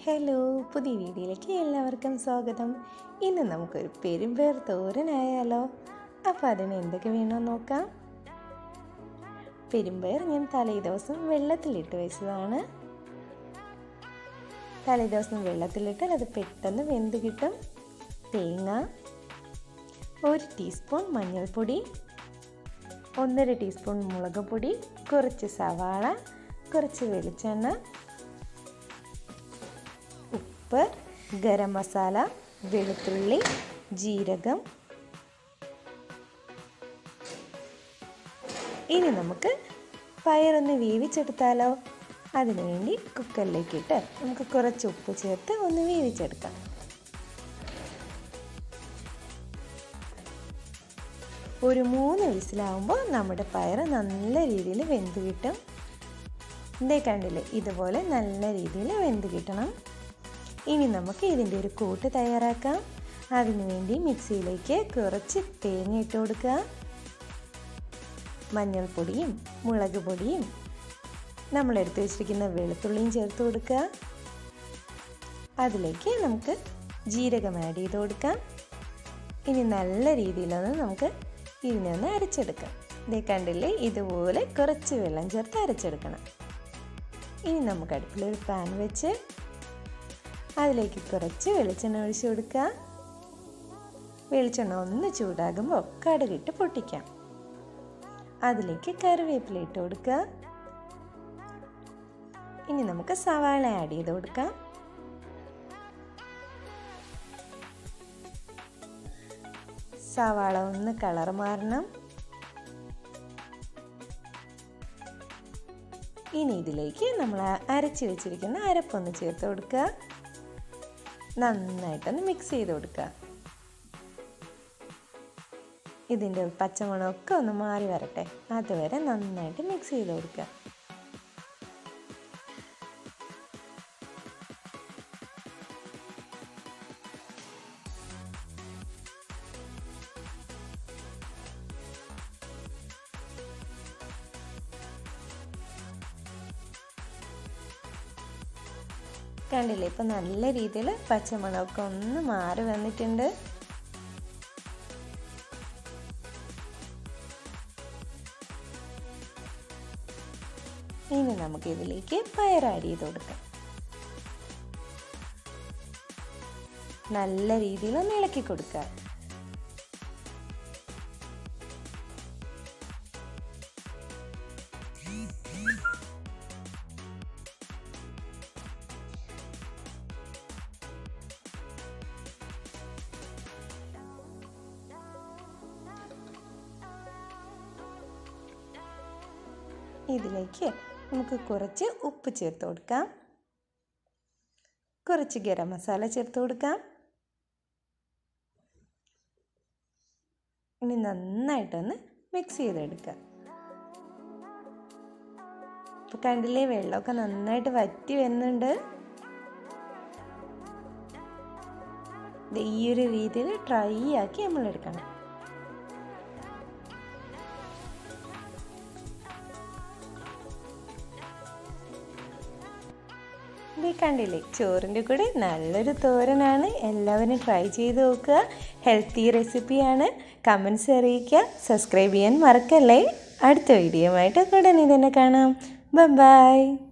hello പുതിയ വീഡിയോയിലേക്ക് എല്ലാവർക്കും സ്വാഗതം ഇന്ന് നമുക്കൊരു പെരുമ്പേർ തോരനായാലോ അപ്പോൾ അതിന് എന്തൊക്കെ വേണമെന്ന് നോക്കാം പെരുമ്പയർ ഞാൻ തലേ ദിവസം വെള്ളത്തിലിട്ട് വെച്ചതാണ് തലേ ദിവസം വെള്ളത്തിലിട്ടാൽ അത് പെട്ടെന്ന് വെന്ത് കിട്ടും തേങ്ങ ഒരു ടീസ്പൂൺ മഞ്ഞൾപ്പൊടി ഒന്നര ടീസ്പൂൺ മുളക് പൊടി കുറച്ച് സവാള കുറച്ച് വെളിച്ചെണ്ണ ഉപ്പ് ഗരം മസാല വെളുത്തുള്ളി ജീരകം ഇനി നമുക്ക് പയറൊന്ന് വേവിച്ചെടുത്താലോ അതിനുവേണ്ടി കുക്കറിലേക്ക് ഇട്ട് നമുക്ക് കുറച്ച് ഉപ്പ് ചേർത്ത് ഒന്ന് വേവിച്ചെടുക്കാം ഒരു മൂന്ന് വിസിലാവുമ്പോൾ നമ്മുടെ പയർ നല്ല രീതിയിൽ വെന്ത് കിട്ടും ഇതേ കണ്ടില്ലേ ഇതുപോലെ നല്ല രീതിയിൽ വെന്ത് കിട്ടണം ഇനി നമുക്ക് ഇതിൻ്റെ ഒരു കൂട്ട് തയ്യാറാക്കാം അതിനുവേണ്ടി മിക്സിയിലേക്ക് കുറച്ച് തേങ്ങ ഇട്ട് കൊടുക്കുക മഞ്ഞൾപ്പൊടിയും മുളക് പൊടിയും നമ്മൾ എടുത്തു വെച്ചിരിക്കുന്ന വെളുത്തുള്ളിയും ചേർത്ത് കൊടുക്കുക അതിലേക്ക് നമുക്ക് ജീരകം ആഡ് ചെയ്ത് കൊടുക്കാം ഇനി നല്ല രീതിയിലൊന്ന് നമുക്ക് ഇതിനെ ഒന്ന് അരച്ചെടുക്കാം ഇതേ കണ്ടില്ലേ ഇതുപോലെ കുറച്ച് വെള്ളം ചേർത്ത് അരച്ചെടുക്കണം ഇനി നമുക്ക് അടുപ്പിലൊരു പാൻ വെച്ച് അതിലേക്ക് കുറച്ച് വെളിച്ചെണ്ണ ഒഴിച്ചു കൊടുക്കുക വെളിച്ചെണ്ണ ഒന്ന് ചൂടാകുമ്പോൾ കടുകിട്ട് പൊട്ടിക്കാം അതിലേക്ക് കറിവേപ്പില ഇട്ട് കൊടുക്കുക ഇനി നമുക്ക് സവാള ആഡ് ചെയ്ത് കൊടുക്കാം സവാള ഒന്ന് കളർ മാറണം ഇനി ഇതിലേക്ക് നമ്മൾ അരച്ച് വെച്ചിരിക്കുന്ന അരപ്പൊന്ന് ചേർത്ത് കൊടുക്കുക നന്നായിട്ടൊന്ന് മിക്സ് ചെയ്ത് കൊടുക്കുക ഇതിൻ്റെ പച്ചമുളകൊക്കെ ഒന്ന് മാറി വരട്ടെ അതുവരെ നന്നായിട്ട് മിക്സ് ചെയ്ത് കൊടുക്കുക കണ്ടില്ലേ ഇപ്പം നല്ല രീതിയിൽ പച്ചമുളകൊക്കെ ഒന്ന് മാറി വന്നിട്ടുണ്ട് ഇനി നമുക്ക് ഇതിലേക്ക് പയർ ആഡ് ചെയ്ത് കൊടുക്കാം നല്ല രീതിയിൽ ഒന്ന് ഇളക്കി കൊടുക്കുക ഇതിലേക്ക് നമുക്ക് കുറച്ച് ഉപ്പ് ചേർത്ത് കൊടുക്കാം കുറച്ച് ഗരം മസാല ചേർത്ത് കൊടുക്കാം ഇനി നന്നായിട്ടൊന്ന് മിക്സ് ചെയ്തെടുക്കുക ഇപ്പം കണ്ടില്ലേ വെള്ളമൊക്കെ നന്നായിട്ട് വറ്റി വരുന്നുണ്ട് ഈ ഒരു രീതിയിൽ ട്രൈ ആക്കി നമ്മൾ എടുക്കണം ഇത് കണ്ടില്ലേ ചോറിൻ്റെ കൂടെ നല്ലൊരു തോരനാണ് എല്ലാവരും ട്രൈ ചെയ്ത് നോക്കുക ഹെൽത്തി റെസിപ്പിയാണ് കമൻസ് അറിയിക്കുക സബ്സ്ക്രൈബ് ചെയ്യാൻ മറക്കല്ലേ അടുത്ത വീഡിയോ ആയിട്ട് ഉടനെ തന്നെ കാണാം ബൈ